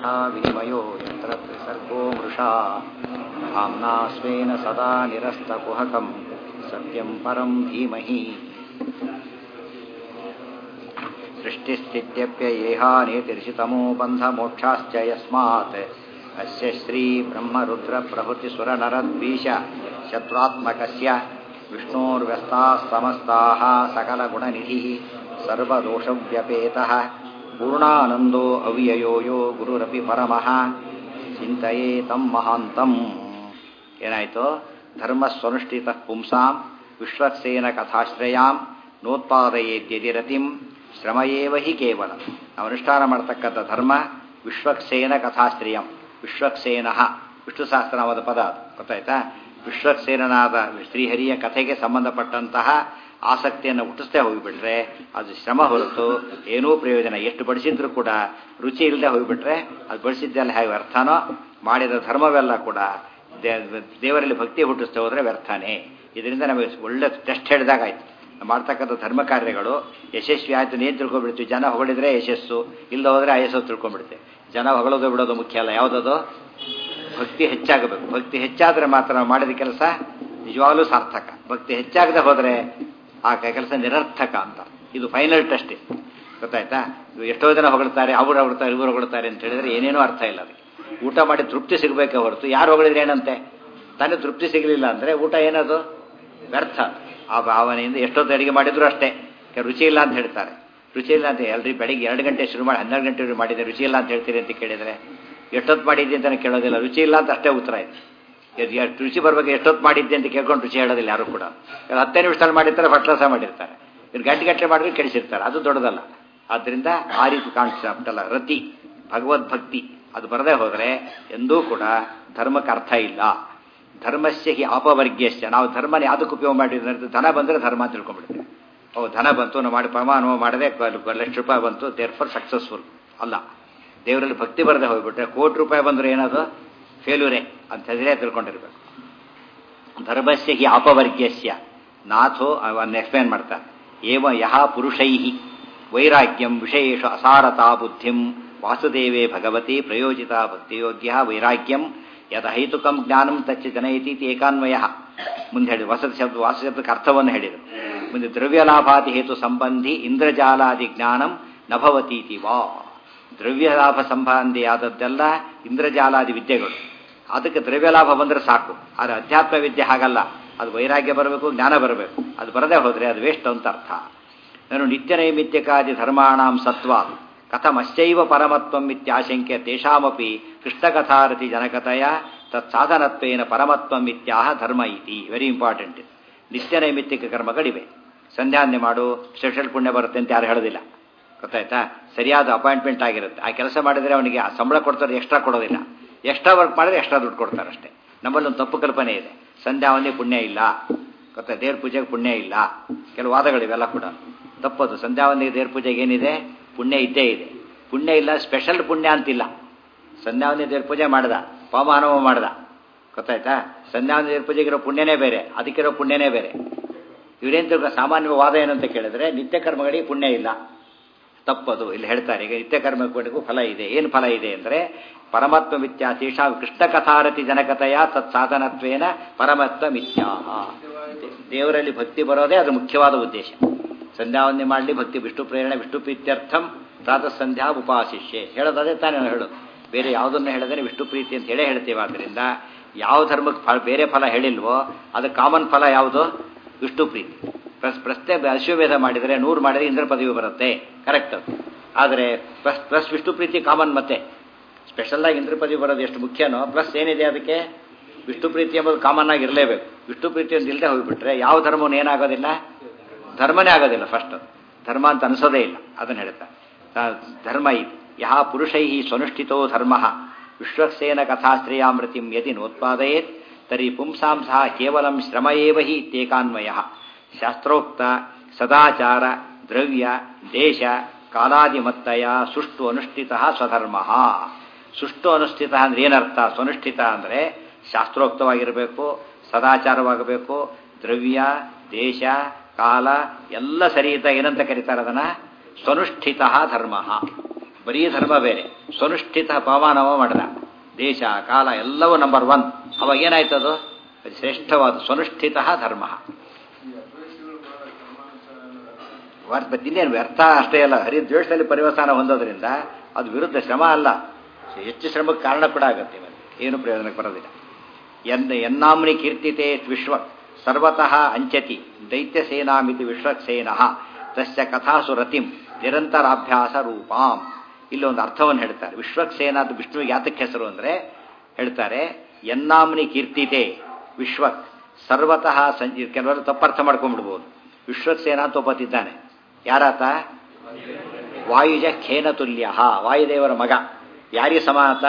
विनिमयो यत्र त्रिसर्गो मृषा धाम्ना स्वेन सदा निरस्तकुहकं सत्यं परं धीमहि सृष्टिस्थित्यप्ययेहानेतिर्षितमो बन्धमोक्षाश्च यस्मात् अस्य श्रीब्रह्मरुद्रप्रभृतिसुरनरद्वीष शत्रुत्मकस्य विष्णोर्व्यस्ताः समस्ताः सकलगुणनिधिः सर्वदोषव्यपेतः पूर्णानन्दो ಅವ್ಯಯೋ ಯೋ ಗುರುರಪಿ ಪರಮಃ ಚಿಂತೆಯೇ ತಂ ಮಹಾಂತಂ ಏನಾಯಿತು ಧರ್ಮ ಸ್ವನುಷ್ಠಿತ ಪುಂಸಾಂ ವಿಶ್ವಕ್ಸೇನ ಕಥಾಶ್ರಯಾಂ ನೋತ್ಪಾದಯೇದ್ಯದಿರತಿಂ ಶ್ರಮಯೇವ ಹಿ ಕೇವಲ ನಾವು ಅನುಷ್ಠಾನ ಮಾಡ್ತಕ್ಕಂಥ ಧರ್ಮ ವಿಶ್ವಕ್ಸೇನ ಕಥಾಶ್ರಯಂ ವಿಶ್ವಕ್ಸೇನ ವಿಷ್ಣು ಸಹಸ್ರನಾಮದ ಪದ ಅದು ಗೊತ್ತಾಯ್ತಾ ವಿಶ್ವಕ್ಸೇನನಾದ ಶ್ರೀಹರಿಯ ಕಥೆಗೆ ಸಂಬಂಧಪಟ್ಟಂತಹ ಆಸಕ್ತಿಯನ್ನು ಹುಟ್ಟಿಸ್ತೇ ಹೋಗಿಬಿಟ್ರೆ ಅದು ಶ್ರಮ ಹೊರತು ಏನೂ ಪ್ರಯೋಜನ ಎಷ್ಟು ಬಡಿಸಿದ್ರು ಕೂಡ ರುಚಿ ಇಲ್ಲದೆ ಹೋಗಿಬಿಟ್ರೆ ಅದು ಬಡಿಸಿದ್ದೆಲ್ಲ ಹೇಗೆ ವ್ಯರ್ಥನೋ ಮಾಡಿದ ಧರ್ಮವೆಲ್ಲ ಕೂಡ ದೇವರಲ್ಲಿ ಭಕ್ತಿ ಹುಟ್ಟಿಸ್ತೇ ಹೋದರೆ ವ್ಯರ್ಥನೇ ಇದರಿಂದ ನಮಗೆ ಒಳ್ಳೆ ಟೆಸ್ಟ್ ಹೇಳಿದಾಗಾಯ್ತು ಮಾಡ್ತಕ್ಕಂಥ ಧರ್ಮ ಕಾರ್ಯಗಳು ಯಶಸ್ವಿ ಆಯ್ತು ಏನು ತಿಳ್ಕೊಂಡ್ಬಿಡ್ತೀವಿ ಜನ ಹೊಗಳಿದ್ರೆ ಯಶಸ್ಸು ಇಲ್ಲ ಹೋದರೆ ಅಯಸ್ಸು ತಿಳ್ಕೊಂಡ್ಬಿಡ್ತೀವಿ ಜನ ಹೊಗಳೋದು ಬಿಡೋದು ಮುಖ್ಯ ಅಲ್ಲ ಯಾವುದದು ಭಕ್ತಿ ಹೆಚ್ಚಾಗಬೇಕು ಭಕ್ತಿ ಹೆಚ್ಚಾದರೆ ಮಾತ್ರ ನಾವು ಮಾಡಿದ ಕೆಲಸ ನಿಜವಾಗ್ಲೂ ಸಾರ್ಥಕ ಭಕ್ತಿ ಹೆಚ್ಚಾಗದೆ ಹೋದರೆ ಆ ಕೆಲಸ ನಿರರ್ಥಕ ಅಂತ ಇದು ಫೈನಲ್ ಟೆಸ್ಟ್ ಗೊತ್ತಾಯ್ತಾ ಎಷ್ಟೋ ಜನ ಹೊಗಳ್ತಾರೆ ಅವ್ರು ಹೊಗಳ್ತಾರೆ ಇವರು ಹೊಗಳ್ತಾರೆ ಅಂತ ಹೇಳಿದ್ರೆ ಏನೇನೂ ಅರ್ಥ ಇಲ್ಲ ಅದಕ್ಕೆ ಊಟ ಮಾಡಿ ತೃಪ್ತಿ ಸಿಗಬೇಕೆ ಹೊರತು ಯಾರು ಹೊಗಳಿದ್ರೆ ಏನಂತೆ ತಾನೇ ತೃಪ್ತಿ ಸಿಗಲಿಲ್ಲ ಅಂದರೆ ಊಟ ಏನದು ವ್ಯರ್ಥ ಆ ಭಾವನೆಯಿಂದ ಎಷ್ಟೊತ್ತು ಅಡಿಗೆ ಮಾಡಿದ್ರು ಅಷ್ಟೇ ರುಚಿ ಇಲ್ಲ ಅಂತ ಹೇಳ್ತಾರೆ ರುಚಿ ಇಲ್ಲ ಅಂತ ಎಲ್ರಿ ಬೆಳಿಗ್ಗೆ ಎರಡು ಗಂಟೆ ಶುರು ಮಾಡಿ ಹನ್ನೆರಡು ಗಂಟೆ ಮಾಡಿದೆ ರುಚಿ ಇಲ್ಲ ಅಂತ ಹೇಳ್ತೀರಿ ಅಂತ ಕೇಳಿದರೆ ಎಷ್ಟೊತ್ತು ಮಾಡಿದ್ದೆ ಅಂತ ಕೇಳೋದಿಲ್ಲ ರುಚಿ ಇಲ್ಲ ಅಂತ ಅಷ್ಟೇ ಉತ್ತರ ಇದೆ ಎಷ್ಟು ರುಚಿ ಬರ್ಬೇಕು ಎಷ್ಟೊತ್ತು ಮಾಡಿದ್ದೆ ಅಂತ ಕೇಳ್ಕೊಂಡು ರುಚಿ ಹೇಳೋದಿಲ್ಲ ಯಾರು ಕೂಡ ಹತ್ತೇ ನಿಮಿಷದಲ್ಲಿ ಮಾಡಿರ್ತಾರೆ ಭಟ್ಲಾಸ ಮಾಡಿರ್ತಾರೆ ಇವ್ರು ಗಂಟೆ ಗಟ್ಟಲೆ ಮಾಡಿದ್ರೆ ಕೆಡಿಸಿರ್ತಾರೆ ಅದು ದೊಡ್ಡದಲ್ಲ ಆದ್ದರಿಂದ ಆ ರೀತಿ ಕಾನ್ಸೆಪ್ಟ್ ಅಲ್ಲ ರತಿ ಭಗವದ್ಭಕ್ತಿ ಅದು ಬರದೇ ಹೋದರೆ ಎಂದೂ ಕೂಡ ಧರ್ಮಕ್ಕೆ ಅರ್ಥ ಇಲ್ಲ ಧರ್ಮಸ್ಯ ಹಿ ಅಪವರ್ಗ್ಯಸ್ಯ ನಾವು ಧರ್ಮನ ಯಾವುದಕ್ಕೆ ಉಪಯೋಗ ಮಾಡಿದ್ರೆ ಧನ ಬಂದರೆ ಧರ್ಮ ಅಂತ ತಿಳ್ಕೊಂಡ್ಬಿಡ್ತೀವಿ ಓ ಧನ ಬಂತು ನಾವು ಮಾಡಿ ಪ್ರಮಾಣ ಮಾಡದೆ ಲಕ್ಷ ರೂಪಾಯಿ ಬಂತು ದೇರ್ ಫಾರ್ ಸಕ್ಸಸ್ಫುಲ್ ಅಲ್ಲ ದೇವರಲ್ಲಿ ಭಕ್ತಿ ಬರದೆ ಹೋಗ್ಬಿಟ್ರೆ ಕೋಟಿ ರೂಪಾಯಿ ಬಂದರೆ ಏನದು ಫೇಲ್ಯೂರೇ ಅಂತ ಹೆಸರೇ ತಿಳ್ಕೊಂಡಿರ್ಬೇಕು ಧರ್ಮಸ್ಯ ಹಿ ಅಪವರ್ಗ್ಯಸ್ಯ ನಾಥೋ ಅವನ್ನ ಎಕ್ಸ್ಪ್ಲೇನ್ ಮಾಡ್ತಾರೆ ಏವ ಯಹ ಪುರುಷೈ ವೈರಾಗ್ಯಂ ವಿಷಯೇಶು ಅಸಾರತಾ ಬುದ್ಧಿಂ ವಾಸುದೇವೇ ಭಗವತಿ ಪ್ರಯೋಜಿತ ಭಕ್ತಿಯೋಗ್ಯ ವೈರಾಗ್ಯಂ ಯದಹೈತುಕಂ ಜ್ಞಾನಂ ತಚ್ಚ ಜನಯತಿ ಏಕಾನ್ವಯ ಮುಂದೆ ಹೇಳಿ ವಸತಿ ಶಬ್ದ ವಾಸ ಶಬ್ದಕ್ಕೆ ಅರ್ಥವನ್ನು ಹೇಳಿದರು ಮುಂದೆ ದ್ರವ್ಯಲಾಭಾದಿ ಹೇತು ಸಂಬಂಧಿ ಇಂದ್ರಜಾಲಾದಿ ಜ್ಞಾನಂ ನಭವತೀತಿ ವಾ ದ್ರವ್ಯಲಾಭ ಸಂಬಂಧಿಯಾದದ್ದೆಲ್ಲ ಇಂದ್ರಜಾಲಾದಿ ವಿದ್ಯೆಗಳು ಅದಕ್ಕೆ ದ್ರವ್ಯಲಾಭ ಬಂದರೆ ಸಾಕು ಆದರೆ ಅಧ್ಯಾತ್ಮ ವಿದ್ಯೆ ಹಾಗಲ್ಲ ಅದು ವೈರಾಗ್ಯ ಬರಬೇಕು ಜ್ಞಾನ ಬರಬೇಕು ಅದು ಬರದೇ ಹೋದರೆ ಅದು ವೇಸ್ಟ್ ಅಂತ ಅರ್ಥ ನಾನು ನಿತ್ಯ ನೈಮಿತ್ಯಕಾದಿ ಧರ್ಮಾಣಾಂ ಸತ್ವ ಕಥಮಶ್ಚೈವ ಪರಮತ್ವಂ ಇತ್ಯಾಶಂಕ್ಯ ತೇಷಾಮಪಿ ಕೃಷ್ಣಕಥಾರತಿ ಜನಕತೆಯ ತತ್ಸಾಧನತ್ವೇನ ಪರಮತ್ವಂ ಇತ್ಯಾಹ ಧರ್ಮ ಇತಿ ವೆರಿ ಇಂಪಾರ್ಟೆಂಟ್ ನಿತ್ಯ ನೈಮಿತ್ತಿಕ ಕರ್ಮಗಳಿವೆ ಸಂಧ್ಯಾನ್ಯ ಮಾಡು ಸ್ಪೆಷಲ್ ಪುಣ್ಯ ಬರುತ್ತೆ ಅಂತ ಯಾರು ಹೇಳೋದಿಲ್ಲ ಗೊತ್ತಾಯ್ತಾ ಸರಿಯಾದ ಅಪಾಯಿಂಟ್ಮೆಂಟ್ ಆಗಿರುತ್ತೆ ಆ ಕೆಲಸ ಮಾಡಿದರೆ ಅವನಿಗೆ ಆ ಸಂಬಳ ಕೊಡ್ತಾರೆ ಎಕ್ಸ್ಟ್ರಾ ಕೊಡೋದಿಲ್ಲ ಎಕ್ಸ್ಟ್ರಾ ವರ್ಕ್ ಮಾಡಿದ್ರೆ ಎಕ್ಸ್ಟ್ರಾ ದುಡ್ಡು ಕೊಡ್ತಾರೆ ಅಷ್ಟೇ ನಮ್ಮಲ್ಲಿ ಒಂದು ತಪ್ಪು ಕಲ್ಪನೆ ಇದೆ ಸಂಧ್ಯಾವಂದಿ ಪುಣ್ಯ ಇಲ್ಲ ಗೊತ್ತಾ ದೇವ್ರ ಪೂಜೆಗೆ ಪುಣ್ಯ ಇಲ್ಲ ಕೆಲವು ವಾದಗಳಿವೆಲ್ಲ ಕೂಡ ತಪ್ಪದು ಸಂಧ್ಯಾವಂದಿಗೆ ದೇವ್ರ ಪೂಜೆಗೆ ಏನಿದೆ ಪುಣ್ಯ ಇದ್ದೇ ಇದೆ ಪುಣ್ಯ ಇಲ್ಲ ಸ್ಪೆಷಲ್ ಪುಣ್ಯ ಅಂತಿಲ್ಲ ಸಂಧ್ಯಾವಂದಿ ದೇವ್ರ ಪೂಜೆ ಮಾಡ್ದ ಪವಮಾನವ ಮಾಡ್ದ ಗೊತ್ತಾಯ್ತಾ ಸಂಧ್ಯಾವಂದಿ ದೇವ್ರ ಪೂಜೆಗಿರೋ ಪುಣ್ಯನೇ ಬೇರೆ ಅದಕ್ಕಿರೋ ಪುಣ್ಯನೇ ಬೇರೆ ಇವರೇನು ತಿಳ್ಕೊ ಸಾಮಾನ್ಯ ವಾದ ಏನಂತ ಕೇಳಿದ್ರೆ ನಿತ್ಯ ಕರ್ಮಗಳಿಗೆ ಪುಣ್ಯ ಇಲ್ಲ ತಪ್ಪದು ಇಲ್ಲಿ ಹೇಳ್ತಾರೆ ಈಗ ನಿತ್ಯ ಕರ್ಮಗಳಿಗೂ ಫಲ ಇದೆ ಏನು ಫಲ ಇದೆ ಅಂದರೆ ಪರಮತ್ವ ಮಿಥ್ಯಾ ಶೇಷಾ ಕೃಷ್ಣ ಕಥಾರತಿ ಜನಕತೆಯ ತತ್ ಸಾಧನತ್ವೇನ ಪರಮತ್ವ ಮಿಥ್ಯಾ ದೇವರಲ್ಲಿ ಭಕ್ತಿ ಬರೋದೇ ಅದು ಮುಖ್ಯವಾದ ಉದ್ದೇಶ ಸಂಧ್ಯಾವಂದನೆ ಮಾಡಲಿ ಭಕ್ತಿ ವಿಷ್ಣು ಪ್ರೇರಣೆ ವಿಷ್ಣು ಪ್ರೀತ್ಯರ್ಥಂ ಪ್ರಾತಃ ಸಂಧ್ಯಾ ಉಪಾಶಿಷ್ಯೆ ಹೇಳೋದೇ ತಾನೇ ಹೇಳೋದು ಬೇರೆ ಯಾವುದನ್ನು ಹೇಳಿದರೆ ವಿಷ್ಣು ಪ್ರೀತಿ ಅಂತ ಹೇಳೇ ಹೇಳ್ತೇವೆ ಆದ್ದರಿಂದ ಯಾವ ಧರ್ಮಕ್ಕೆ ಫಲ ಬೇರೆ ಫಲ ಹೇಳಿಲ್ವೋ ಅದು ಕಾಮನ್ ಫಲ ಯಾವುದು ವಿಷ್ಣು ಪ್ರೀತಿ ಪ್ಲಸ್ ಪ್ರಶ್ನೆ ಅಶ್ವಮೇಧ ಮಾಡಿದರೆ ನೂರು ಮಾಡಿದರೆ ಇಂದ್ರ ಪದವಿ ಬರುತ್ತೆ ಕರೆಕ್ಟ್ ಆದರೆ ಪ್ಲಸ್ ಪ್ಲಸ್ ವಿಷ್ಣು ಪ್ರೀತಿ ಕಾಮನ್ ಮತ್ತೆ ಸ್ಪೆಷಲ್ಲಾಗಿ ಇಂದ್ರ ಪದವಿ ಬರೋದು ಎಷ್ಟು ಮುಖ್ಯನೋ ಪ್ಲಸ್ ಏನಿದೆ ಅದಕ್ಕೆ ವಿಷ್ಣು ಪ್ರೀತಿ ಎಂಬುದು ಕಾಮನ್ ಆಗಿ ಇರಲೇಬೇಕು ವಿಷ್ಣು ಪ್ರೀತಿ ಅಂತ ಇಲ್ಲದೆ ಹೋಗಿಬಿಟ್ರೆ ಯಾವ ಧರ್ಮವನ್ನು ಏನಾಗೋದಿಲ್ಲ ಧರ್ಮನೇ ಆಗೋದಿಲ್ಲ ಫಸ್ಟ್ ಧರ್ಮ ಅಂತ ಅನಿಸೋದೇ ಇಲ್ಲ ಅದನ್ನು ಹೇಳ್ತಾರೆ ಧರ್ಮ ಇದು ಯಹ ಪುರುಷೈ ಸ್ವನುಷ್ಠಿತೋ ಧರ್ಮ ವಿಶ್ವಕ್ಸೇನ ಕಥಾಶ್ರಯಾಮೃತಿಂ ಯದಿ ನೋತ್ಪಾದಯೇತ್ ತರ್हि ಪುಂಸಾಂ ಸಹ ಕೇವಲಂ ಶ್ರಮ ಏವ ಹಿ ಇತ್ಯೇಕಾನ್ವಯ ಶಾಸ್ತ್ರೋಕ್ತ ಸದಾಚಾರ ದ್ರವ್ಯ ದೇಶ ಕಾಲಾದಿಮತ್ತಯ ಸುಷ್ಟು ಅನುಷ್ಠಿತ ಸ್ವಧರ್ಮ ಸುಷ್ಟು ಅನುಷ್ಠಿತ ಅಂದ್ರೆ ಏನರ್ಥ ಸ್ವನುಷ್ಠಿತ ಅಂದರೆ ಶಾಸ್ತ್ರೋಕ್ತವಾಗಿರಬೇಕು ಸದಾಚಾರವಾಗಬೇಕು ದ್ರವ್ಯ ದೇಶ ಕಾಲ ಎಲ್ಲ ಸರಿ ಇದ್ದಾಗ ಏನಂತ ಕರೀತಾರೆ ಅದನ್ನ ಸ್ವನುಷ್ಠಿತ ಧರ್ಮ ಬರೀ ಧರ್ಮ ಬೇರೆ ಸ್ವನುಷ್ಠಿತ ಪವಮಾನವ ಮಾಡಿದ ದೇಶ ಕಾಲ ಎಲ್ಲವೂ ನಂಬರ್ ಒನ್ ಅವಾಗ ಏನಾಯ್ತು ಅದು ಅದು ಶ್ರೇಷ್ಠವಾದ ಸ್ವನುಷ್ಠಿತ ಧರ್ಮ ವರ್ತ ಇನ್ನೇನು ವ್ಯರ್ಥ ಅಷ್ಟೇ ಅಲ್ಲ ಹರಿ ದ್ವೇಷದಲ್ಲಿ ಪರಿವಸಾನ ಹೊಂದೋದ್ರಿಂದ ಅದು ವಿರುದ್ಧ ಶ್ರಮ ಅಲ್ಲ ಹೆಚ್ಚು ಶ್ರಮಕ್ಕೆ ಕಾರಣ ಕೂಡ ಆಗುತ್ತೆ ಇವತ್ತು ಏನು ಪ್ರಯೋಜನಕ್ಕೆ ಬರೋದಿಲ್ಲ ಎನ್ ಎನ್ನಾಮ್ನಿ ಕೀರ್ತಿತೆ ವಿಶ್ವ ಸರ್ವತಃ ಅಂಚತಿ ದೈತ್ಯಸೇನಾಮಿತಿ ವಿಶ್ವಕ್ಸೇನ ತಸ್ಯ ಕಥಾಸು ರತಿಂ ನಿರಂತರಾಭ್ಯಾಸ ರೂಪಾಂ ಇಲ್ಲೊಂದು ಅರ್ಥವನ್ನು ಹೇಳ್ತಾರೆ ವಿಶ್ವಕ್ಸೇನ ಅದು ವಿಷ್ಣುವಿಗೆ ಯಾತಕ್ಕೆ ಹೆಸರು ಅಂದರೆ ಹೇಳ್ತಾರೆ ಎನ್ನಾಮ್ನಿ ಕೀರ್ತಿತೆ ವಿಶ್ವಕ್ ಸರ್ವತಃ ಸಂಜಿ ಕೆಲವರು ತಪ್ಪರ್ಥ ಮಾಡ್ಕೊಂಡ್ಬಿಡ್ಬೋದು ವಿಶ್ವಕ್ಸೇನ ಅಂತ ಒಪ್ಪತ್ತಿದ್ದಾನೆ ಯಾರಾತ ವಾಯುಜ ಖೇನ ತುಲ್ಯ ವಾಯುದೇವರ ಮಗ ಯಾರಿಗೆ ಸಮಾನತ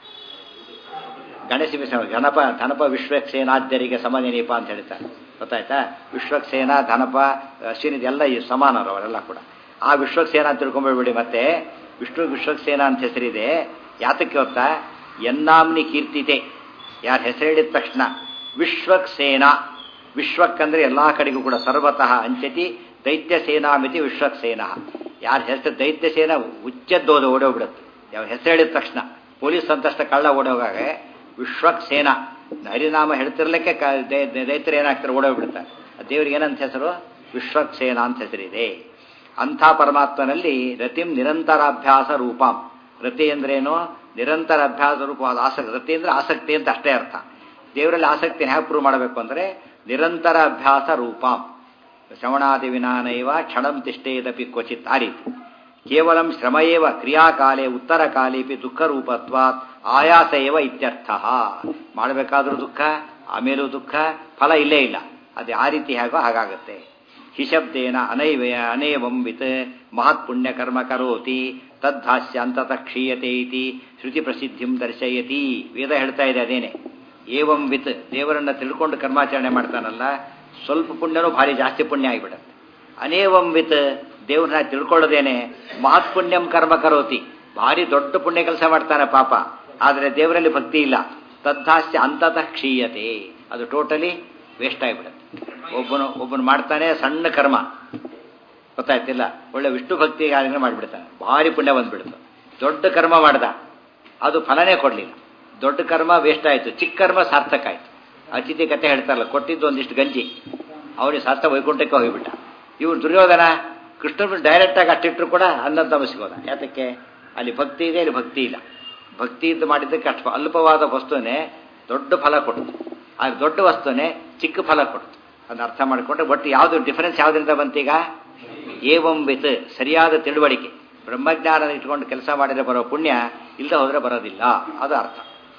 ಗಣೇಶ ಸಮ ಗಣಪ ಧನಪ ವಿಶ್ವಕ್ಸೇನಾದ್ಯರಿಗೆ ಸಮನೇನೀಪ ಅಂತ ಹೇಳ್ತಾರೆ ಗೊತ್ತಾಯ್ತಾ ವಿಶ್ವಕ್ಸೇನ ಧನಪ ಅಶ್ವಿನಿದೆಲ್ಲ ಈ ಸಮಾನರು ಅವರೆಲ್ಲ ಕೂಡ ಆ ವಿಶ್ವಕ್ಸೇನ ಅಂತ ತಿಳ್ಕೊಂಬೇಡಿ ಮತ್ತೆ ವಿಷ್ಣು ವಿಶ್ವಕ್ಸೇನ ಅಂತ ಹೆಸರಿದೆ ಯಾತಕ್ಕೆ ಗೊತ್ತಾ ಎನ್ನಾಮ್ನಿ ಕೀರ್ತಿತೆ ಯಾರ ಹೆಸರು ಹೇಳಿದ ತಕ್ಷಣ ವಿಶ್ವಕ್ಸೇನ ವಿಶ್ವಕ್ಕಂದ್ರೆ ಎಲ್ಲಾ ಕಡೆಗೂ ಕೂಡ ಸರ್ವತಃ ಅಂಚತಿ ದೈತ್ಯ ಸೇನಾಮಿತಿ ವಿಶ್ವಕ್ಸೇನ ಯಾರ ಹೆಸರು ದೈತ್ಯ ಸೇನಾ ಉಚ್ಚದ್ದೋದು ಓಡೋಗ್ಬಿಡುತ್ತೆ ಯಾವ ಹೆಸರು ಹೇಳಿದ ತಕ್ಷಣ ಪೊಲೀಸ್ ಅಂತಷ್ಟ ಕಳ್ಳ ಓಡೋಗಾಗ ವಿಶ್ವಕ್ಸೇನ ಹರಿನಾಮ ಹೇಳ್ತಿರ್ಲಿಕ್ಕೆ ದೈತ್ಯರು ಏನಾಗ್ತಾರೆ ಓಡೋಗ್ಬಿಡ್ತಾರೆ ದೇವರಿಗೆ ಏನಂತ ಹೆಸರು ವಿಶ್ವಕ್ಸೇನ ಅಂತ ಹೆಸರಿದೆ ಅಂಥ ಪರಮಾತ್ಮನಲ್ಲಿ ರತಿಂ ನಿರಂತರಾಭ್ಯಾಸ ರೂಪಾಂ ರತಿ ಅಂದ್ರೇನು ನಿರಂತರ ಅಭ್ಯಾಸ ರೂಪವಾದ ಆಸಕ್ತಿ ರತಿ ಅಂದ್ರೆ ಆಸಕ್ತಿ ಅಂತ ಅಷ್ಟೇ ಅರ್ಥ ದೇವರಲ್ಲಿ ಆಸಕ್ತಿನ ಹೇಗೆ ಪ್ರೂವ್ ಮಾಡಬೇಕು ಅಂದರೆ ನಿರಂತರ ಅಭ್ಯಾಸ ರೂಪಾಂ ಶ್ರವಣಾದಿ ವಿನಾನೈವ ಕ್ಷಣಂ ತಿಷ್ಟೇದಪಿ ಕ್ವಚಿತ್ ಆ ರೀತಿ ಕೇವಲಂ ಶ್ರಮಯೇವ ಕ್ರಿಯಾಕಾಲೇ ಉತ್ತರ ಕಾಲೇಪಿ ದುಃಖ ರೂಪತ್ವಾತ್ ಆಯಾಸ ಏವ ಇತ್ಯರ್ಥ ಮಾಡಬೇಕಾದ್ರೂ ದುಃಖ ಆಮೇಲೂ ದುಃಖ ಫಲ ಇಲ್ಲೇ ಇಲ್ಲ ಅದೇ ಆ ರೀತಿ ಹೇಗೋ ಹಾಗಾಗತ್ತೆ ಹಿಶಬ್ದೇನ ಅನೈವಯ ಅನೇವಂಬಿತ್ ಮಹತ್ ಪುಣ್ಯ ಕರ್ಮ ಕರೋತಿ ತದ್ಧಾಸ್ಯ ಅಂತತಃ ಕ್ಷೀಯತೆ ಇತಿ ಶ್ರುತಿ ಪ್ರಸಿದ್ಧಿಂ ದರ್ಶಯತಿ ವೇದ ಹೇಳ್ತಾ ಇದೆ ಅದೇನೆ ಏವಂ ವಿತ್ ದೇವರನ್ನ ತಿಳ್ಕೊಂಡು ಕರ್ಮಾಚರಣೆ ಮಾಡ್ತಾನಲ್ಲ ಸ್ವಲ್ಪ ಪುಣ್ಯನೂ ಭಾರಿ ಜಾಸ್ತಿ ಪುಣ್ಯ ಆಗಿಬಿಡುತ್ತೆ ಅನೇವಂ ವಿತ್ ದೇವ್ರನ್ನ ತಿಳ್ಕೊಳ್ಳೋದೇನೆ ಮಹತ್ ಪುಣ್ಯಂ ಕರ್ಮ ಕರೋತಿ ಭಾರಿ ದೊಡ್ಡ ಪುಣ್ಯ ಕೆಲಸ ಮಾಡ್ತಾನೆ ಪಾಪ ಆದರೆ ದೇವರಲ್ಲಿ ಭಕ್ತಿ ಇಲ್ಲ ತದ್ಧಾಸ್ಯ ಅಂತತಃ ಕ್ಷೀಯತೆ ಅದು ಟೋಟಲಿ ವೇಸ್ಟ್ ಆಗಿಬಿಡುತ್ತೆ ಒಬ್ಬನು ಒಬ್ಬನು ಮಾಡ್ತಾನೆ ಸಣ್ಣ ಕರ್ಮ ಗೊತ್ತಾಯ್ತಿಲ್ಲ ಒಳ್ಳೆ ವಿಷ್ಣು ಭಕ್ತಿ ಕಾರ್ಯ ಮಾಡಿಬಿಡ್ತಾನೆ ಭಾರಿ ಪುಣ್ಯ ಬಂದ್ಬಿಡ್ತು ದೊಡ್ಡ ಕರ್ಮ ಮಾಡ್ದ ಅದು ಫಲನೇ ಕೊಡಲಿಲ್ಲ ದೊಡ್ಡ ಕರ್ಮ ವೇಸ್ಟ್ ಆಯಿತು ಚಿಕ್ಕ ಕರ್ಮ ಸಾರ್ಥಕ ಆಯಿತು ಅತಿಥಿ ಕತೆ ಹೇಳ್ತಾರಲ್ಲ ಕೊಟ್ಟಿದ್ದು ಒಂದಿಷ್ಟು ಗಂಜಿ ಅವನಿಗೆ ಸಾರ್ಥ ವೈಕುಂಠಕ್ಕೆ ಹೋಗಿಬಿಟ್ಟ ಇವ್ರು ದುರ್ಯೋಧನ ಕೃಷ್ಣನ ಡೈರೆಕ್ಟಾಗಿ ಅಷ್ಟಿಟ್ಟರು ಕೂಡ ಅನ್ನ ತಮಸ್ಕೋದ ಯಾತಕ್ಕೆ ಅಲ್ಲಿ ಭಕ್ತಿ ಇದೆ ಇಲ್ಲಿ ಭಕ್ತಿ ಇಲ್ಲ ಭಕ್ತಿ ಇದ್ದು ಮಾಡಿದ್ದಕ್ಕೆ ಅಷ್ಟು ಅಲ್ಪವಾದ ವಸ್ತುನೇ ದೊಡ್ಡ ಫಲ ಕೊಡ್ತು ಆ ದೊಡ್ಡ ವಸ್ತುನೇ ಚಿಕ್ಕ ಫಲ ಕೊಡ್ತು ಅದನ್ನ ಅರ್ಥ ಮಾಡಿಕೊಂಡ್ರೆ ಒಟ್ಟು ಯಾವುದು ಡಿಫರೆನ್ಸ್ ಯಾವುದರಿಂದ ಬಂತೀಗ ಏವಂ ವಿತ್ ಸರಿಯಾದ ತಿಳುವಳಿಕೆ ಬ್ರಹ್ಮಜ್ಞಾನ ಇಟ್ಕೊಂಡು ಕೆಲಸ ಮಾಡಿದ್ರೆ ಬರೋ ಪುಣ್ಯ ಇಲ್ಲದೆ ಹೋದ್ರೆ ಬರೋದಿಲ್ಲ ಅದು ಅರ್ಥ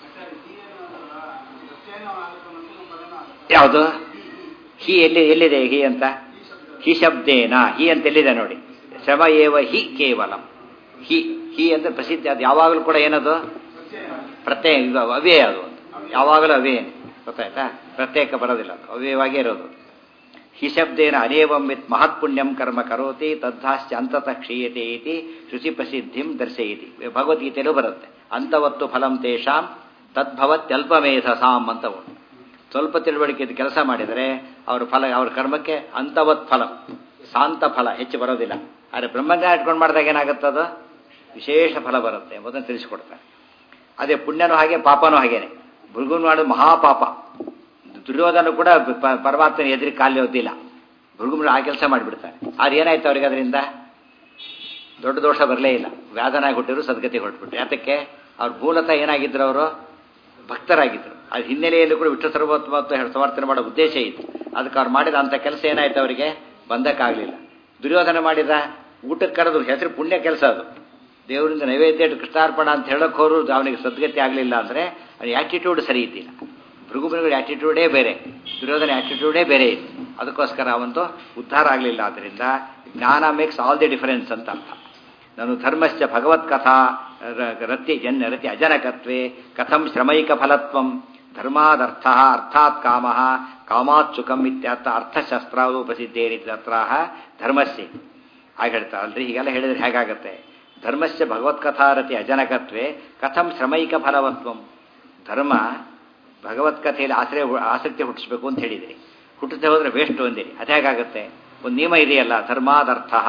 ಯಾವುದು ಹಿ ಎಲ್ಲಿ ಎಲ್ಲಿದೆ ಹಿ ಅಂತ ಹಿ ಶಬ್ದೇನ ಹಿ ಅಂತ ಎಲ್ಲಿದೆ ನೋಡಿ ಶ್ರಮ ಏವ ಹಿ ಕೇವಲ ಹಿ ಹಿ ಅಂತ ಪ್ರಸಿದ್ಧಿ ಅದು ಯಾವಾಗಲೂ ಕೂಡ ಏನದು ಪ್ರತ್ಯೇಕ ಇದು ಅವ್ಯಯ ಅದು ಯಾವಾಗಲೂ ಅವ್ಯಯ ಗೊತ್ತಾಯ್ತಾ ಪ್ರತ್ಯೇಕ ಬರೋದಿಲ್ಲ ಅವ್ಯಯವಾಗೇ ಇರೋದು ಹಿ ಶಬ್ದೇನ ಅನೇವಂ ವಿತ್ ಮಹತ್ ಪುಣ್ಯಂ ಕರ್ಮ ಕರೋತಿ ತದ್ಧಾಶ್ಚ ಅಂತತಃ ಕ್ಷೀಯತೆ ಇತಿ ಶುಚಿ ಪ್ರಸಿದ್ಧಿಂ ದರ್ಶಯತಿ ಭಗವದ್ಗೀತೆಯಲ್ಲೂ ಬರುತ್ತೆ ಅಂತವತ್ತು ಫಲಂ ತೇಷಾಂ ತದ್ಭವತ್ಯಲ್ಪಮೇಧಸಾಂ ಅಂತ ಉಂಟು ಸ್ವಲ್ಪ ತಿಳುವಳಿಕೆ ಕೆಲಸ ಮಾಡಿದರೆ ಅವ್ರ ಫಲ ಅವ್ರ ಕರ್ಮಕ್ಕೆ ಅಂತವತ್ ಫಲ ಶಾಂತ ಫಲ ಹೆಚ್ಚು ಬರೋದಿಲ್ಲ ಆದರೆ ಬ್ರಹ್ಮಜ್ಞಾನ ಇಟ್ಕೊಂಡು ಮಾಡಿದಾಗ ಏನಾಗುತ್ತದು ವಿಶೇಷ ಫಲ ಬರುತ್ತೆ ಎಂಬುದನ್ನು ತಿಳಿಸಿಕೊಡ್ತಾರೆ ಅದೇ ಪುಣ್ಯನೂ ಹಾಗೆ ಪಾಪನೂ ಹಾಗೇನೆ ಭೃಗುನ್ ಮಾಡೋದು ಮಹಾಪಾಪ ದುರ್ಯೋಧನ ಕೂಡ ಪರಮಾತ್ಮನ ಎದುರಿಗೆ ಕಾಲಿ ಓದಿಲ್ಲ ಭೃಗುಮರು ಆ ಕೆಲಸ ಮಾಡಿಬಿಡ್ತಾರೆ ಆದ್ರೆ ಏನಾಯ್ತು ಅವ್ರಿಗೆ ಅದರಿಂದ ದೊಡ್ಡ ದೋಷ ಬರಲೇ ಇಲ್ಲ ವ್ಯಾಧನಾಗಿ ಹುಟ್ಟಿದ್ರು ಸದ್ಗತಿ ಹೊರಟ್ಬಿಟ್ರು ಯಾತಕ್ಕೆ ಅವ್ರ ಮೂಲತಃ ಏನಾಗಿದ್ರು ಅವರು ಭಕ್ತರಾಗಿದ್ದರು ಅದ್ರ ಹಿನ್ನೆಲೆಯಲ್ಲಿ ಕೂಡ ವಿಷ್ಣು ಸರ್ವೋತ್ತಮತ್ವ ಸಮರ್ಥನೆ ಮಾಡೋ ಉದ್ದೇಶ ಇತ್ತು ಅದಕ್ಕೆ ಅವ್ರು ಮಾಡಿದ ಅಂಥ ಕೆಲಸ ಏನಾಯ್ತು ಅವರಿಗೆ ಬಂದಕ್ಕಾಗಲಿಲ್ಲ ದುರ್ಯೋಧನ ಮಾಡಿದ ಊಟಕ್ಕೆ ಕರೆದ್ರು ಹೆಸರು ಪುಣ್ಯ ಕೆಲಸ ಅದು ದೇವರಿಂದ ನೈವೇದ್ಯ ಕೃಷ್ಣಾರ್ಪಣ ಅಂತ ಹೇಳೋಕೆ ಹೋರು ಅವನಿಗೆ ಸದ್ಗತಿ ಆಗಲಿಲ್ಲ ಅಂದರೆ ಅವನ ಆ್ಯಟಿಟ್ಯೂಡ್ ಸರಿ ಇದ್ದಿಲ್ಲ ಭೃಗುಮನಿಗಳ ಆ್ಯಟಿಟ್ಯೂಡೇ ಬೇರೆ ದುರ್ಯೋಧನ ಆ್ಯಟಿಟ್ಯೂಡೇ ಬೇರೆ ಇತ್ತು ಅದಕ್ಕೋಸ್ಕರ ಅವಂತೂ ಉದ್ಧಾರ ಆಗಲಿಲ್ಲ ಆದ್ದರಿಂದ ಜ್ಞಾನ ಮೇಕ್ಸ್ ಆಲ್ ದಿ ಡಿಫರೆನ್ಸ್ ಅಂತ ಅರ್ಥ ನಾನು ಧರ್ಮಶ್ಚ ಭಗವತ್ಕಥಾ ರತಿ ಜನ್ ರತಿ ಅಜನಕತ್ವೇ ಕಥಂ ಶ್ರಮೈಕ ಫಲತ್ವಂ ಧರ್ಮಾದರ್ಥ ಅರ್ಥಾತ್ ಕಾಮ ಕಾಮಾತ್ ಸುಖಂ ಇತ್ಯರ್ಥ ಅರ್ಥಶಸ್ತ್ರಾವು ಪ್ರಸಿದ್ಧೇರಿತ್ರ ಧರ್ಮಸ್ಯ ಹಾಗೆ ಹೇಳ್ತಾರಲ್ರಿ ಹೀಗೆಲ್ಲ ಹೇಳಿದ್ರೆ ಹೇಗಾಗತ್ತೆ ಧರ್ಮಸ್ಯ ಭಗವತ್ಕಥಾರತಿ ಅಜನಕತ್ವೇ ಕಥಂ ಶ್ರಮೈಕ ಫಲವತ್ವಂ ಧರ್ಮ ಭಗವತ್ಕಥೆಯಲ್ಲಿ ಆಶ್ರಯ ಆಸಕ್ತಿ ಹುಟ್ಟಿಸ್ಬೇಕು ಅಂತ ಹೇಳಿದಿರಿ ಹುಟ್ಟಿಸದೆ ಹೋದ್ರೆ ವೇಸ್ಟ್ ಒಂದಿರಿ ಅದು ಹೇಗಾಗುತ್ತೆ ಒಂದು ನಿಯಮ ಇದೆಯಲ್ಲ ಧರ್ಮಾದರ್ಥ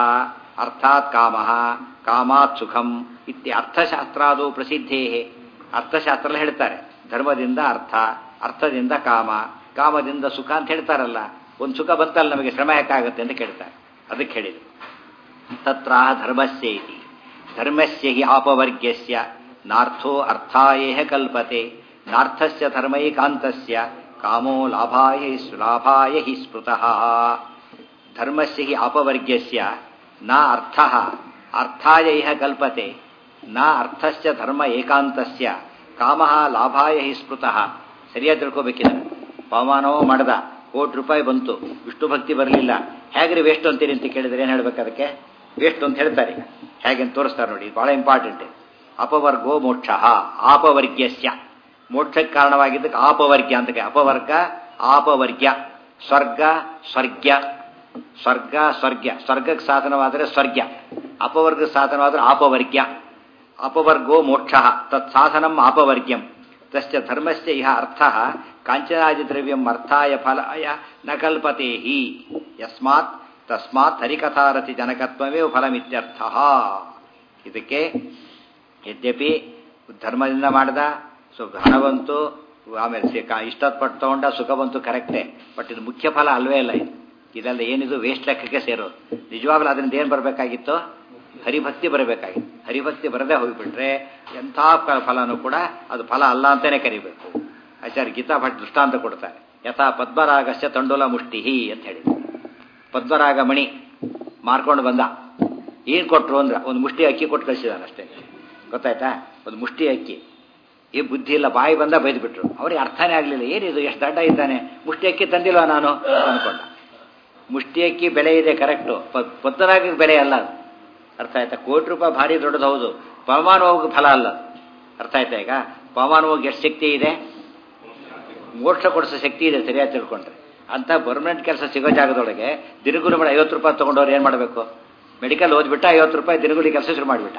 ಅರ್ಥಾತ್ ಕಾಮ ಕಾಮಾತ್ ಸುಖಂ ಇತ್ಯ ಅರ್ಥಶಾಸ್ತ್ರಾದು ಪ್ರಸಿದ್ಧೇ ಅರ್ಥಶಾಸ್ತ್ರ ಹೇಳ್ತಾರೆ ಧರ್ಮದಿಂದ ಅರ್ಥ ಅರ್ಥದಿಂದ ಕಾಮ ಕಾಮದಿಂದ ಸುಖ ಅಂತ ಹೇಳ್ತಾರಲ್ಲ ಒಂದು ಸುಖ ಬಂತಲ್ಲ ನಮಗೆ ಶ್ರಮ ಯಾಕಾಗುತ್ತೆ ಅಂತ ಕೇಳ್ತಾರೆ ಅದಕ್ಕೆ ಹೇಳಿದ್ರು ತತ್ರ ಧರ್ಮಸ್ಯ ಇತಿ ಧರ್ಮಸ್ಯ ಹಿ ಆಪವರ್ಗ್ಯಸ್ಯ ನಾರ್ಥೋ ಅರ್ಥಾಯೇಹ ಕಲ್ಪತೆ ನಾರ್ಥಸ್ಯ ಧರ್ಮೈಕಾಂತಸ್ಯ ಕಾಮೋ ಲಾಭಾಯ ಹಿ- ಲಾಭಾಯ ಹಿ ಸ್ಮೃತಃ ಧರ್ಮಸ್ಯ ಹಿ ಅಪವರ್ಗ್ಯಸ್ಯ ನ ಅರ್ಥ ಅರ್ಥಾಯ ಇಹ ಕಲ್ಪತೆ ನ ಅರ್ಥಸ್ಯ ಧರ್ಮ ಏಕಾಂತಸ್ಯ ಕಾಮ ಲಾಭಾಯ ಹಿ ಸ್ಮೃತಃ ಸರಿಯಾಗಿ ತಿಳ್ಕೊಬೇಕಿದೆ ಪವಮಾನವೋ ಮಾಡ್ದ ಕೋಟಿ ರೂಪಾಯಿ ಬಂತು ವಿಷ್ಣು ಭಕ್ತಿ ಬರಲಿಲ್ಲ ಹೇಗ್ರಿ ವೇಸ್ಟ್ ಅಂತೀರಿ ಅಂತ ಕೇಳಿದ್ರೆ ಏನು ಹೇಳ್ಬೇಕು ಅದಕ್ಕೆ ವೇಸ್ಟ್ ಅಂತ ಹೇಳ್ತಾರೆ ಈಗ ಹೇಗೆ ಅಂತ ತೋರಿಸ್ತಾರೆ ನೋಡಿ ಇದು ಬಹಳ ಇಂಪಾರ್ಟೆಂಟ್ ಅಪವರ್ಗೋ ಮೋಕ್ಷ ಆಪವರ್ಗ್ಯಸ್ಯ ಮೋಕ್ಷಕ್ಕೆ ಕಾರಣವಾಗಿದ್ದಕ್ಕೆ ಆಪವರ್ಗ್ಯ ಅಂತ ಕರೀ- ಅಪವರ್ಗ ಆಪವರ್ಗ್ಯ ಸ್ವರ್ಗ ಸ್ವರ್ಗ್ಯ ಸ್ವರ್ಗ ಸ್ವರ್ಗ್ಯ ಸ್ವರ್ಗಕ್ಕೆ ಸಾಧನವಾದರೆ ಸ್ವರ್ಗ್ಯ ಅಪವರ್ಗ ಸಾಧನವಾದರೆ ಆಪವರ್ಗ್ಯ ಅಪವರ್ಗೋ ಮೋಕ್ಷ ತತ್ ಸಾಧನಂ ಆಪವರ್ಗ್ಯಂ ತಸ್ಯ ಧರ್ಮಸ್ಯ ಇಹ ಅರ್ಥ ಕಾಂಚನಾದಿದ್ರವ್ಯಂ ಅರ್ಥಾಯ ಫಲಾಯ ನ ಕಲ್ಪತೆ ಹಿ ಯಸ್ಮಾತ್ ತಸ್ಮಾತ್ ಹರಿಕಥಾರತಿ ಜನಕತ್ವವೇ ಫಲಮಿತ್ಯರ್ಥ ಇದಕ್ಕೆ ಯದ್ಯಪಿ ಧರ್ಮದಿಂದ ಮಾಡಿದ ಸೊ ಹಣ ಬಂತು ಆಮೇಲೆ ಸಿ- ಕಾ- ಇಷ್ಟಪಟ್ಟು ತಗೊಂಡ ಸುಖ ಬಂತು ಕರೆಕ್ಟೇ ಬಟ್ ಇದು ಮುಖ್ಯ ಫಲ ಅಲ್ವೇ ಇಲ್ಲ ಇದು ಇದೆಲ್ಲ ಏನಿದು ವೇಸ್ಟ್ ಲೆಕ್ಕಕ್ಕೆ ಸೇರೋದು ನಿಜವಾಗ್ಲೂ ಅದರಿಂದ ಏನು ಬರಬೇಕಾಗಿತ್ತು ಹರಿಭಕ್ತಿ ಬರಬೇಕಾಗಿತ್ತು ಹರಿಭಕ್ತಿ ಬರದೇ ಹೋಗಿಬಿಟ್ರೆ ಎಂಥ ಪ- ಫಲನೂ ಕೂಡ ಅದು ಫಲ ಅಲ್ಲ ಅಂತಾನೆ ಕರಿಬೇಕು ಆಚಾರ್ಯ ಗೀತಾ ಭಟ್ ದೃಷ್ಟಾಂತ ಕೊಡ್ತಾರೆ ಯಥಾ ಪದ್ಮರಾಗಸ್ಯ ತಂಡೋಲ ಮುಷ್ಟಿಹಿ ಅಂತ ಹೇಳಿ ಪದ್ಮರಾಗ ಮಣಿ ಮಾರ್ಕೊಂಡು ಬಂದ ಏನು ಕೊಟ್ರು ಅಂದ್ರೆ ಒಂದು ಮುಷ್ಟಿ ಅಕ್ಕಿ ಕೊಟ್ಟು ಕಳಿಸಿದಾನೆ ಅಷ್ಟೇ ಗೊತ್ತಾಯ್ತಾ ಒಂದು ಮುಷ್ಟಿ ಅಕ್ಕಿ ಈ ಬುದ್ಧಿ ಇಲ್ಲ ಬಾಯಿ ಬಂದ ಬೈದ್ಬಿಟ್ರು ಅವ್ರಿಗೆ ಅರ್ಥನೇ ಆಗಲಿಲ್ಲ ಏನಿದು ಎಷ್ಟು ದಡ್ಡ ಇದ್ದಾನೆ ಮುಷ್ಟಿ ಅಕ್ಕಿ ತಂದಿಲ್ವಾ ನಾನು ಅಂದ್ಕೊಂಡ ಮುಷ್ಟಿ ಅಕ್ಕಿ ಬೆಲೆ ಇದೆ ಕರೆಕ್ಟು ಪದ್ಮರಾಗ ಬೆಲೆ ಅಲ್ಲ ಅದು. ಅರ್ಥ ಆಯ್ತಾ ಕೋಟಿ ರೂಪಾಯಿ ಭಾರಿ ದೊಡ್ಡದು ಹೌದು ಪವಮಾನ ಹೋಗಿ ಫಲ ಅಲ್ಲ ಅದು. ಅರ್ಥ ಆಯ್ತಾ ಈಗ ಪವಮಾನ ಹೋಗಿ ಎಷ್ಟು ಶಕ್ತಿ ಇದೆ ಮೋಕ್ಷ ಕೊಡಿಸೋ ಶಕ್ತಿ ಇದೆ ಸರಿಯಾಗಿ ತಿಳ್ಕೊಂಡ್ರೆ ಅಂತ ಪರ್ಮನೆಂಟ್ ಕೆಲಸ ಸಿಗೋ ಜಾಗದೊಳಗೆ ದಿನಗೂಲಿ ಮಾಡಿ ಐವತ್ತು ರೂಪಾಯಿ ತೊಗೊಂಡವ್ರು ಏನು ಮಾಡಬೇಕು ಮೆಡಿಕಲ್ ಓದ್ಬಿಟ್ಟ ಐವತ್ತು ರೂಪಾಯಿ ದಿನಗೂಲಿ ಕೆಲಸ ಶುರು ಮಾಡಿಬಿಟ್ಟ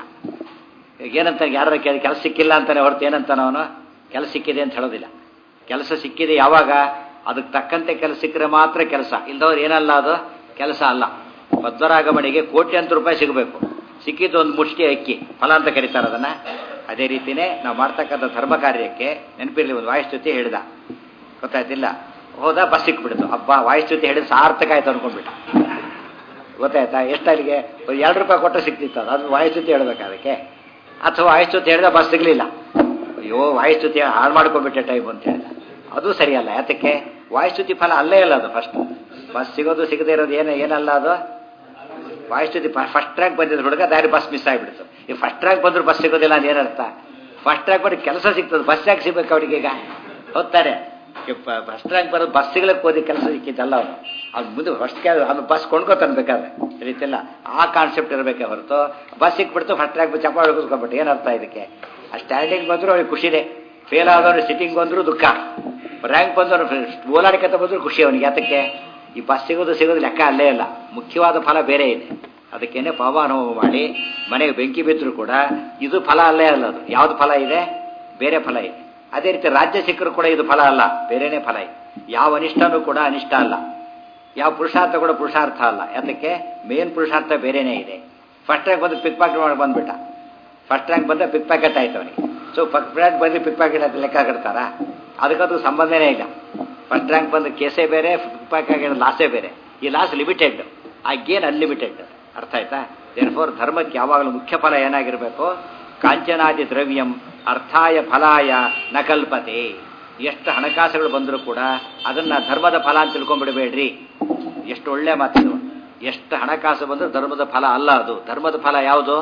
ಈಗ ಏನಂತ ಯಾರ ಕೆಲಸ ಸಿಕ್ಕಿಲ್ಲ ಅಂತಾನೆ ಹೊರತು ಏನಂತಾನ ಅವನು ಕೆಲಸ ಸಿಕ್ಕಿದೆ ಅಂತ ಹೇಳೋದಿಲ್ಲ ಕೆಲಸ ಸಿಕ್ಕಿದೆ ಯಾವಾಗ ಅದಕ್ಕೆ ತಕ್ಕಂತೆ ಕೆಲಸ ಸಿಕ್ಕರೆ ಮಾತ್ರ ಕೆಲಸ ಇಲ್ದವ್ರು ಏನಲ್ಲ ಅದು ಕೆಲಸ ಅಲ್ಲ ಪದ್ಮರಾಗಮಣಿಗೆ ಕೋಟ್ಯಂತರ ರೂಪಾಯಿ ಸಿಗಬೇಕು ಸಿಕ್ಕಿದ್ದು ಒಂದು ಮುಷ್ಟಿ ಅಕ್ಕಿ ಫಲ ಅಂತ ಕರೀತಾರೆ ಅದನ್ನ ಅದೇ ರೀತಿನೇ ನಾವು ಮಾಡ್ತಕ್ಕಂಥ ಧರ್ಮ ಕಾರ್ಯಕ್ಕೆ ನೆನಪಿರಲಿ ಒಂದು ವಾಯುಸ್ತುತಿ ಹೇಳಿದ ಗೊತ್ತಾಯ್ತಿಲ್ಲ ಹೋದ ಬಸ್ ಸಿಕ್ಬಿಡ್ತು ಹಬ್ಬ ವಾಯುಸ್ತುತಿ ಹೇಳಿದ ಸಾರ್ಥಕ ಆಯ್ತು ಅನ್ಕೊಂಡ್ಬಿಟ್ಟ ಗೊತ್ತಾಯ್ತಾ ಎಷ್ಟಲ್ಲಿಗೆ ಒಂದು ಎರಡು ರೂಪಾಯಿ ಕೊಟ್ಟರೆ ಸಿಕ್ತಿತ್ತು ಅದು ಅದು ವಾಯುಸ್ತುತಿ ಹೇಳ್ಬೇಕು ಅದಕ್ಕೆ ಅಥವಾ ವಾಯುಸ್ತುತಿ ಹೇಳಿದ ಬಸ್ ಸಿಗಲಿಲ್ಲ ಅಯ್ಯೋ ವಾಯುಸ್ತುತಿ ಹಾಳು ಮಾಡ್ಕೊಂಡ್ಬಿಟ್ಟೆ ಟೈಮ್ ಅಂತ ಹೇಳಿದ ಅದು ಸರಿಯಲ್ಲ ಯಾತಕ್ಕೆ ವಾಯುಸ್ತುತಿ ಫಲ ಅಲ್ಲೇ ಇಲ್ಲ ಅದು ಫಸ್ಟ್ ಬಸ್ ಸಿಗೋದು ಸಿಗದೇ ಇರೋದು ಏನು ಏನಲ್ಲ ಅದು ವಾಯುಸ್ತುತಿ ಫಸ್ಟ್ ಟ್ರ್ಯಾಕ್ ಬಂದಿದ್ದು ಹುಡುಗ ದಾರಿ ಬಸ್ ಮಿಸ್ ಆಗಿಬಿಡ್ತು ಈ ಫಸ್ಟ್ ಟ್ರ್ಯಾಕ್ ಬಂದ್ರು ಬಸ್ ಸಿಗೋದಿಲ್ಲ ಅಂತ ಏನರ್ಥ ಫಸ್ಟ್ ಟ್ರ್ಯಾಕ್ ಬಂದ್ರೆ ಕೆಲಸ ಸಿಗ್ತದೆ ಬಸ್ ಯಾಕೆ ಸಿಗ್ಬೇಕು ಅವ್ರಿಗೆ ಈಗ ಹೋಗ್ತಾರೆ ಫಸ್ಟ್ ರ್ಯಾಂಕ್ ಬರೋದು ಬಸ್ ಸಿಗ್ಲಕ್ಕೆ ಹೋದಿ ಕೆಲಸ ಸಿಕ್ಕಿದ್ದಲ್ಲ ಅವನು ಅವ್ನು ಮುಂದೆ ಫಸ್ಟ್ ಅವ್ನು ಬಸ್ ಕೊಂಡ್ಕೊತಾನೆ ಬೇಕಾದ್ರೆ ಈ ರೀತಿಯಲ್ಲ ಆ ಕಾನ್ಸೆಪ್ಟ್ ಇರಬೇಕೆ ಹೊರತು ಬಸ್ ಸಿಕ್ಬಿಡ್ತು ಫಸ್ಟ್ ರ್ಯಾಂಕ್ ಚಪ್ಪಾಳೆ ಹೊಡ್ಕೊಬಿಟ್ಟು ಏನರ್ಥ ಇದಕ್ಕೆ ಆ ಸ್ಟ್ಯಾಂಡಿಂಗ್ ಬಂದ್ರು ಅವ್ರಿಗೆ ಖುಷಿದೆ ಫೇಲ್ ಆದವ್ರು ಸಿಟ್ಟಿಂಗ್ ಬಂದ್ರು ದುಃಖ ರ್ಯಾಂಕ್ ಬಂದವನು ಓಲಾಡಿಕತ್ತ ಬಂದ್ರು ಖುಷಿ ಅವನಿಗೆ ಯಾತಕ್ಕೆ ಈ ಬಸ್ ಸಿಗೋದು ಸಿಗೋದು ಲೆಕ್ಕ ಅಲ್ಲೇ ಇಲ್ಲ ಮುಖ್ಯವಾದ ಫಲ ಬೇರೆ ಇದೆ ಅದಕ್ಕೇನೆ ಪಾವಾನುಭವ ಮಾಡಿ ಮನೆಗೆ ಬೆಂಕಿ ಬಿದ್ದರೂ ಕೂಡ ಇದು ಫಲ ಅಲ್ಲೇ ಅಲ್ಲ ಅದು ಯಾವ್ದು ಫಲ ಇದೆ ಬೇರೆ ಫಲ ಇದೆ ಅದೇ ರೀತಿ ರಾಜ್ಯ ಸಿಕ್ಕರೂ ಕೂಡ ಇದು ಫಲ ಅಲ್ಲ ಬೇರೆನೇ ಫಲ ಇದೆ ಯಾವ ಅನಿಷ್ಟನೂ ಕೂಡ ಅನಿಷ್ಟ ಅಲ್ಲ ಯಾವ ಪುರುಷಾರ್ಥ ಕೂಡ ಪುರುಷಾರ್ಥ ಅಲ್ಲ ಯಾತಕ್ಕೆ ಮೇನ್ ಪುರುಷಾರ್ಥ ಬೇರೆನೇ ಇದೆ ಫಸ್ಟ್ ರ್ಯಾಂಕ್ ಬಂದು ಪಿಕ್ ಪಾಕೆಟ್ ಮಾಡಿ ಬಂದ್ಬಿಟ್ಟ ಫಸ್ಟ್ ರ್ಯಾಂಕ್ ಬಂದರೆ ಪಿಕ್ ಪ್ಯಾಕೆಟ್ ಆಯ್ತು ಅವನಿಗೆ ಸೊ ಫಸ್ಟ್ ರ್ಯಾಂಕ್ ಬಂದು ಪಿಕ್ ಪ್ಯಾಕೆಟ್ ಅಂತ ಲೆಕ್ಕ ಹಾಕಿರ್ತಾರ ಅದಕ್ಕದು ಸಂಬಂಧನೇ ಇಲ್ಲ ಫಸ್ಟ್ ರ್ಯಾಂಕ್ ಬಂದು ಕೇಸೇ ಬೇರೆ ಪಿಕ್ ಪ್ಯಾಕೆಟ್ ಲಾಸೇ ಬೇರೆ ಈ ಲಾಸ್ ಲಿಮಿಟೆಡ್ ಆ ಗೇನ್ ಅನ್ಲಿಮಿಟೆಡ್ ಅರ್ಥ ಆಯ್ತಾ ದೇರ್ಫೋರ್ ಧರ್ಮಕ್ಕೆ ಯಾವಾಗಲೂ ಮುಖ್ಯ ಫಲ ಏನಾಗಿರಬೇಕು ಕಾಂಚನಾದಿ ದ್ರವ್ಯಂ ಅರ್ಥಾಯ ಫಲಾಯ ನ ಕಲ್ಪತೆ ಎಷ್ಟು ಹಣಕಾಸುಗಳು ಬಂದರೂ ಕೂಡ ಅದನ್ನ ಧರ್ಮದ ಫಲ ಅಂತ ತಿಳ್ಕೊಂಡ್ಬಿಡಬೇಡ್ರಿ ಎಷ್ಟು ಒಳ್ಳೆ ಮಾತಿದು ಎಷ್ಟು ಹಣಕಾಸು ಬಂದರೂ ಧರ್ಮದ ಫಲ ಅಲ್ಲ ಅದು ಧರ್ಮದ ಫಲ ಯಾವುದು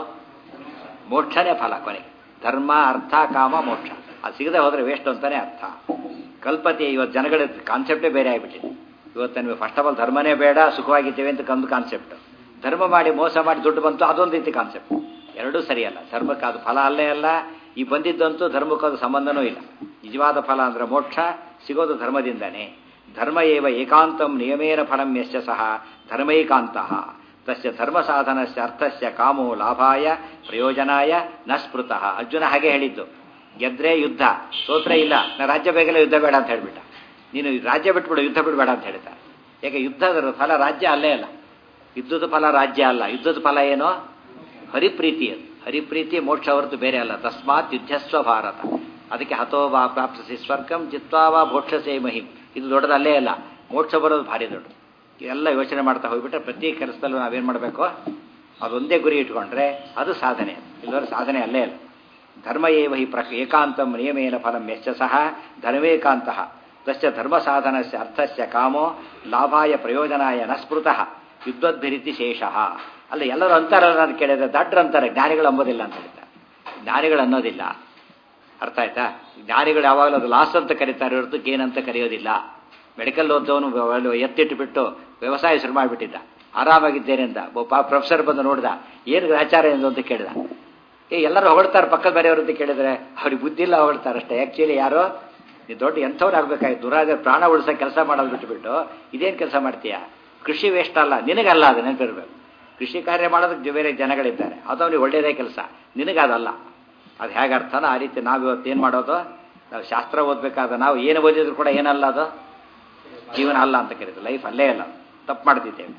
ಮೋಕ್ಷನೇ ಫಲ ಕೊನೆಗೆ ಧರ್ಮ ಅರ್ಥ ಕಾಮ ಮೋಕ್ಷ ಅದು ಸಿಗದೆ ಹೋದರೆ ವೇಸ್ಟ್ ಅಂತಾನೆ ಅರ್ಥ ಕಲ್ಪತೆ ಇವತ್ತು ಜನಗಳ ಕಾನ್ಸೆಪ್ಟೇ ಬೇರೆ ಆಗಿಬಿಟ್ಟಿದೆ ಇವತ್ತು ನಿಮಗೆ ಫಸ್ಟ್ ಆಫ್ ಆಲ್ ಧರ್ಮನೇ ಬೇಡ ಸುಖವಾಗಿದ್ದೇವೆ ಅಂತ ಒಂದು ಕಾನ್ಸೆಪ್ಟ್ ಧರ್ಮ ಮಾಡಿ ಮೋಸ ಮಾಡಿ ದುಡ್ಡು ಬಂತು ಅದೊಂದು ರೀತಿ ಕಾನ್ಸೆಪ್ಟ್ ಎರಡೂ ಸರಿಯಲ್ಲ ಧರ್ಮಕ್ಕೆ ಅದು ಫಲ ಅಲ್ಲೇ ಅಲ್ಲ ಈ ಬಂದಿದ್ದಂತೂ ಧರ್ಮಕ್ಕೆ ಅದು ಸಂಬಂಧನೂ ಇಲ್ಲ ನಿಜವಾದ ಫಲ ಅಂದ್ರೆ ಮೋಕ್ಷ ಸಿಗೋದು ಧರ್ಮದಿಂದನೇ ಧರ್ಮ ಏವ ಏಕಾಂತಂ ನಿಯಮೇನ ಫಲಂ ಯಶ್ಚ ಸಹ ಧರ್ಮೈಕಾಂತಃ ತಸ್ಯ ಧರ್ಮ ಸಾಧನಸ್ಯ ಅರ್ಥಸ್ಯ ಕಾಮೋ ಲಾಭಾಯ ಪ್ರಯೋಜನಾಯ ನ ಸ್ಮೃತಃ ಅರ್ಜುನ ಹಾಗೆ ಹೇಳಿದ್ದು ಗೆದ್ರೆ ಯುದ್ಧ ಸೋತ್ರೆ ಇಲ್ಲ ನಾ ರಾಜ್ಯ ಬೇಗಲೇ ಯುದ್ಧ ಬೇಡ ಅಂತ ಹೇಳ್ಬಿಟ್ಟ ನೀನು ರಾಜ್ಯ ಬಿಟ್ಬಿಡು ಯುದ್ಧ ಬಿಡಬೇಡ ಅಂತ ಹೇಳ್ತಾರೆ ಯಾಕೆ ಯುದ್ಧದ ಫಲ ರಾಜ್ಯ ಅಲ್ಲೇ ಅಲ್ಲ ಯುದ್ಧದ ಫಲ ರಾಜ್ಯ ಅಲ್ಲ ಯುದ್ಧದ ಫಲ ಏನು ಹರಿಪ್ರೀತಿ ಅದು ಹರಿಪ್ರೀತಿ ಮೋಕ್ಷ ಹೊರತು ಬೇರೆ ಅಲ್ಲ ತಸ್ಮಾತ್ ಯುದ್ಧಸ್ವ ಭಾರತ ಅದಕ್ಕೆ ಹತೋ ಬಾ ಪ್ರಾಪ್ತಿಸಿ ಸ್ವರ್ಗಂ ಜಿತ್ವಾ ವಾ ಭೋಕ್ಷಸೇ ಮಹಿಂ ಇದು ದೊಡ್ಡದಲ್ಲೇ ಅಲ್ಲ ಮೋಕ್ಷ ಬರೋದು ಭಾರಿ ದೊಡ್ಡದು ಎಲ್ಲ ಯೋಚನೆ ಮಾಡ್ತಾ ಹೋಗ್ಬಿಟ್ರೆ ಪ್ರತಿ ಕೆಲಸದಲ್ಲೂ ನಾವೇನು ಮಾಡಬೇಕು ಅದೊಂದೇ ಗುರಿ ಇಟ್ಕೊಂಡ್ರೆ ಅದು ಸಾಧನೆ ಇಲ್ಲದ್ರೆ ಸಾಧನೆ ಅಲ್ಲೇ ಅಲ್ಲ ಧರ್ಮ ಏವ ಹಿ ಪ್ರ ಏಕಾಂತಂ ನಿಯಮೇನ ಫಲಂ ಯಶ್ಚ ಸಹ ಧರ್ಮೇಕಾಂತಃ ತಸ್ಯ ಧರ್ಮ ಸಾಧನಸ್ಯ ಅರ್ಥಸ್ಯ ಕಾಮೋ ಲಾಭಾಯ ಪ್ರಯೋಜನಾಯ ನ ಸ್ಮೃತಃ ಯುದ್ಧದ್ಭಿರಿತಿ ಶೇಷಃ ಅಲ್ಲ ಎಲ್ಲರೂ ಅಂತಾರಲ್ಲ ಅಂತ ಕೇಳಿದ್ರೆ ದಡ್ರು ಅಂತಾರೆ ಜ್ಞಾನಿಗಳು ಅಂಬೋದಿಲ್ಲ ಅಂತ ಹೇಳ್ತಾರೆ ಜ್ಞಾನಿಗಳು ಅನ್ನೋದಿಲ್ಲ ಅರ್ಥ ಆಯ್ತಾ ಜ್ಞಾನಿಗಳು ಯಾವಾಗಲೂ ಅದು ಲಾಸ್ ಅಂತ ಕರೀತಾರೆ ಹೊರತು ಗೇನ್ ಅಂತ ಕರೆಯೋದಿಲ್ಲ ಮೆಡಿಕಲ್ ಓದೋನು ಎತ್ತಿಟ್ಟು ಬಿಟ್ಟು ವ್ಯವಸಾಯ ಶುರು ಮಾಡಿಬಿಟ್ಟಿದ್ದ ಆರಾಮಾಗಿದ್ದೇನೆ ಅಂತ ಒಬ್ಬ ಪ್ರೊಫೆಸರ್ ಬಂದು ನೋಡ್ದ ಏನು ಗ್ರಾಚಾರ ಎಂದು ಅಂತ ಕೇಳಿದ ಏ ಎಲ್ಲರೂ ಹೊಗಳ್ತಾರೆ ಪಕ್ಕದ ಬೇರೆಯವರು ಅಂತ ಕೇಳಿದ್ರೆ ಅವ್ರಿಗೆ ಬುದ್ಧಿ ಇಲ್ಲ ಹೊಗಳ್ತಾರೆ ಅಷ್ಟೇ ಆ್ಯಕ್ಚುಲಿ ಯಾರೋ ನೀ ದೊಡ್ಡ ಎಂಥವ್ರು ಆಗ್ಬೇಕಾಯ್ತು ದುರಾಜ ಪ್ರಾಣ ಉಳಿಸೋ ಕೆಲಸ ಮಾಡೋದು ಬಿಟ್ಟುಬಿಟ್ಟು ಇದೇನು ಕೆಲಸ ಮಾಡ್ತೀಯ ಕೃಷಿ ವೇಸ್ಟ್ ಅಲ್ಲ ನಿನಗಲ್ಲ ಅದು ನೆನಪಿರ್ಬೇಕು ಕೃಷಿ ಕಾರ್ಯ ಮಾಡೋದಕ್ಕೆ ಬೇರೆ ಜನಗಳಿದ್ದಾರೆ ಅದು ಅವ್ನಿಗೆ ಒಳ್ಳೆಯದೇ ಕೆಲಸ ನಿನಗದಲ್ಲ ಅದು ಹೇಗೆ ಅರ್ಥನ ಆ ರೀತಿ ನಾವು ಇವತ್ತು ಏನು ಮಾಡೋದು ನಾವು ಶಾಸ್ತ್ರ ಓದಬೇಕಾದ ನಾವು ಏನು ಓದಿದ್ರು ಕೂಡ ಏನಲ್ಲ ಅದು ಜೀವನ ಅಲ್ಲ ಅಂತ ಕರೀತು ಲೈಫ್ ಅಲ್ಲೇ ಅಲ್ಲ ತಪ್ಪು ಮಾಡ್ತಿದ್ದೇವೆ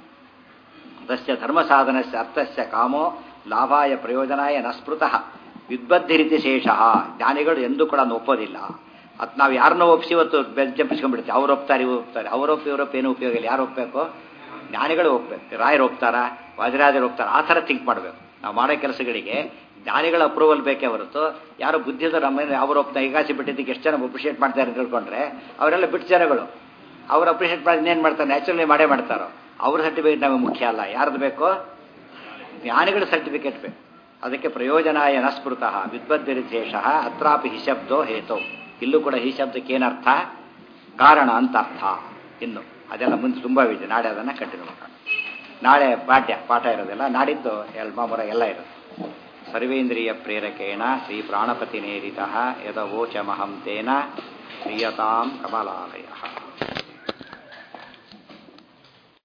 ತಸ್ಯ ಧರ್ಮ ಸಾಧನಸ್ಯ ಅರ್ಥಸ್ಯ ಕಾಮೋ ಲಾಭಾಯ ಪ್ರಯೋಜನಾಯ ನಸ್ಮೃತಃ ವಿದ್ಬದ್ಧಿರಿತಿ ಶೇಷ ಜ್ಞಾನಿಗಳು ಎಂದೂ ಕೂಡ ಒಪ್ಪೋದಿಲ್ಲ ಅದು ನಾವು ಯಾರನ್ನೋ ಒಪ್ಪಿಸಿ ಇವತ್ತು ಬೆಂಚಂಪಿಸ್ಕೊಂಡ್ಬಿಡ್ತೀವಿ ಅವ್ರು ಒಪ್ತಾರೆ ಇವ್ರು ಒಪ್ತಾರೆ ಅವ್ರೊಪ್ಪಿ ಇವರೊಪ್ಪಿ ಏನು ಉಪಯೋಗ ಇಲ್ಲ ಯಾರು ಒಪ್ಪಬೇಕು ಜ್ಞಾನಿಗಳು ಒಪ್ಪಬೇಕು ರಾಯರು ಒಪ್ತಾರ ವಾಜರಾಜರು ಒಪ್ತಾರ ಆ ಥರ ಥಿಂಕ್ ಮಾಡಬೇಕು ನಾವು ಮಾಡೋ ಕೆಲಸಗಳಿಗೆ ಜ್ಞಾನಿಗಳ ಅಪ್ರೂವಲ್ ಬೇಕೇ ಹೊರತು ಯಾರೋ ಬುದ್ಧಿದ ನಮ್ಮ ಅವ್ರು ಒಪ್ತಾ ಈಗಾಸಿ ಬಿಟ್ಟಿದ್ದಕ್ಕೆ ಎಷ್ಟು ಜನ ಅಪ್ರಿಷಿಯೇಟ್ ಮಾಡ್ತಾರೆ ಅಂತ ತಿಳ್ಕೊಂಡ್ರೆ ಅವರೆಲ್ಲ ಬಿಟ್ಟು ಜನಗಳು ಅವ್ರು ಅಪ್ರಿಷಿಯೇಟ್ ಮಾಡಿ ಇನ್ನೇನು ಮಾಡ್ತಾರೆ ನ್ಯಾಚುರಲಿ ಮಾಡೇ ಮಾಡ್ತಾರೋ ಅವ್ರ ಸರ್ಟಿಫಿಕೇಟ್ ನಮಗೆ ಮುಖ್ಯ ಅಲ್ಲ ಯಾರ್ದು ಬೇಕು ಜ್ಞಾನಿಗಳ ಸರ್ಟಿಫಿಕೇಟ್ ಬೇಕು ಅದಕ್ಕೆ ಪ್ರಯೋಜನಾಯ ನಸ್ಮೃತಃ ವಿದ್ವದ್ವಿರಿಶೇಷ ಅತ್ರಾಪಿ ಹಿಶಬ್ದೋ ಹೇತೋ ಇಲ್ಲೂ ಕೂಡ ಈ ಶಬ್ದಕ್ಕೆ ಏನರ್ಥ ಕಾರಣ ಅಂತ ಅರ್ಥ ಇನ್ನು ಅದೆಲ್ಲ ಮುಂದೆ ತುಂಬ ಇದೆ ನಾಳೆ ಅದನ್ನು ಕಂಟಿನ್ಯೂ ಮಾಡೋಣ ನಾಳೆ ಪಾಠ್ಯ ಪಾಠ ಇರೋದಿಲ್ಲ ನಾಡಿದ್ದು ಎಲ್ ಮಾಮೂರ ಎಲ್ಲ ಇರುತ್ತೆ ಸರ್ವೇಂದ್ರಿಯ ಪ್ರೇರಕೇಣ ಶ್ರೀ ಪ್ರಾಣಪತಿ ನೇರಿತ ಯದವೋಚಮಹಂ ತೇನ ಕ್ರಿಯತಾಂ ಕಮಲಾಲಯ